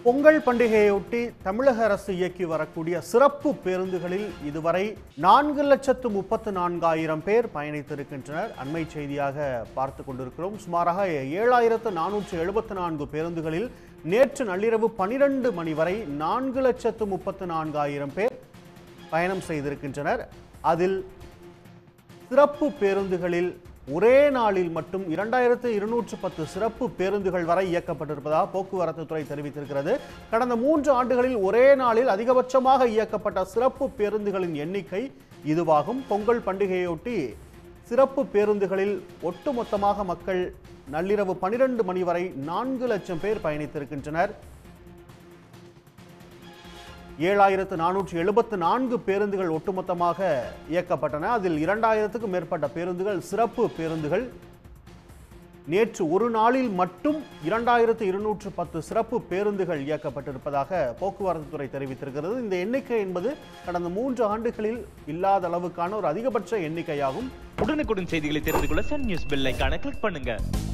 பொங்கல் பண்டிகையொட்டி தமிழக அரசு இயக்கி வரக்கூடிய சிறப்பு பேருந்துகளில் இதுவரை நான்கு லட்சத்து முப்பத்து நான்காயிரம் பேர் பயணித்திருக்கின்றனர் அண்மை செய்தியாக பார்த்து கொண்டிருக்கிறோம் சுமாராக ஏழாயிரத்து நானூற்று எழுபத்து நான்கு பேருந்துகளில் நேற்று நள்ளிரவு பனிரெண்டு மணி வரை நான்கு லட்சத்து முப்பத்து நான்காயிரம் பேர் பயணம் செய்திருக்கின்றனர் அதில் சிறப்பு பேருந்துகளில் ஒரே நாளில் மட்டும் இரண்டாயிரத்து இருநூற்று பத்து சிறப்பு பேருந்துகள் வரை இயக்கப்பட்டிருப்பதாக போக்குவரத்து துறை தெரிவித்திருக்கிறது கடந்த மூன்று ஆண்டுகளில் ஒரே நாளில் அதிகபட்சமாக இயக்கப்பட்ட சிறப்பு பேருந்துகளின் எண்ணிக்கை இதுவாகும் பொங்கல் பண்டிகையொட்டி சிறப்பு பேருந்துகளில் ஒட்டுமொத்தமாக மக்கள் நள்ளிரவு பனிரெண்டு மணி வரை நான்கு லட்சம் பேர் பயணித்திருக்கின்றனர் ஏழாயிரத்து நானூற்றி எழுபத்து நான்கு பேருந்துகள் ஒட்டுமொத்தமாக இயக்கப்பட்டன அதில் இரண்டாயிரத்துக்கும் மேற்பட்ட பேருந்துகள் சிறப்பு பேருந்துகள் நேற்று ஒரு நாளில் மட்டும் இரண்டாயிரத்து இருநூற்று பத்து சிறப்பு பேருந்துகள் இயக்கப்பட்டிருப்பதாக போக்குவரத்து துறை தெரிவித்திருக்கிறது இந்த எண்ணிக்கை என்பது கடந்த மூன்று ஆண்டுகளில் இல்லாத அளவுக்கான ஒரு அதிகபட்ச எண்ணிக்கையாகும் உடனுக்குடன் செய்திகளை தெரிந்து கொள்ள சன் நியூஸ் பெல் ஐகானை கிளிக் பண்ணுங்க